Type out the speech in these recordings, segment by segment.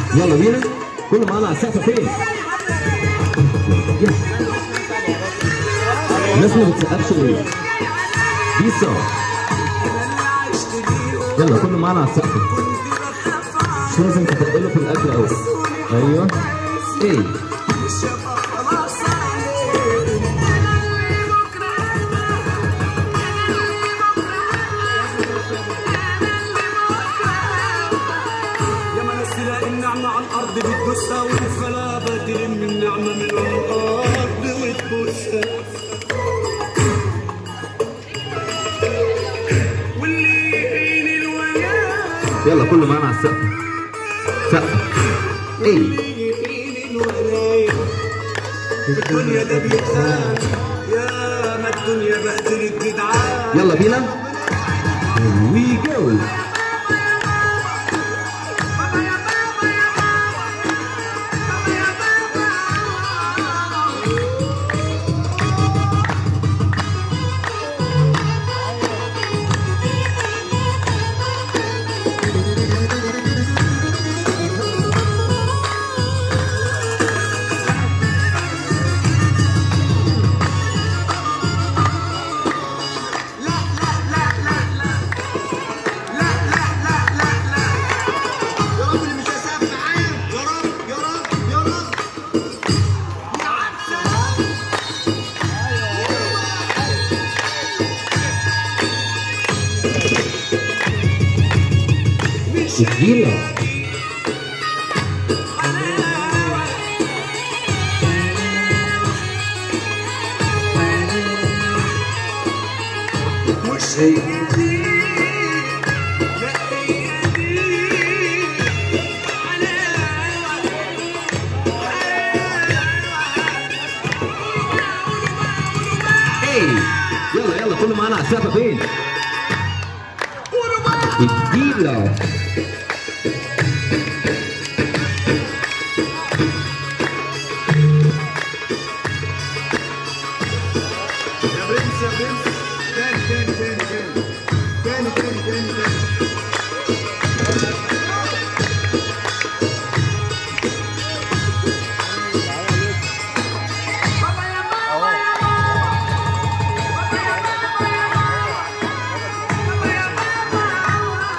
يلا بينا كله معانا على السقف فين؟ يس. الناس ما بتسقفش ليه؟ بيسا يلا كله معانا على السقف مش لازم تتقلوا في الاكل قوي ايوه ايه يا ما ناس تلاقي النعمة على الأرض بتبوسها والغلابة تلم النعمة من الأرض وتبوسها واللي يهين الولاء يلا كله معانا على السقف سقف ايه يهين الولاء الدنيا ده بيتهان يا ما الدنيا بهدلت جدعان يلا بينا وي جو يا رب اللي مش هيسقف معايا يا رب يا رب يا رب تجيلة مش هي دي لا هي دي ايه يلا يلا كله معانا على السقف فين تجيلة يا برنس يا برنس تاني تاني تاني تاني تاني تاني تاني تاني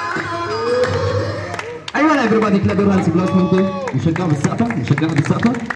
ايوه يا everybody كلاب هانس بلاس ممكن نشجعوا بالسقفه نشجعوا بالسقفه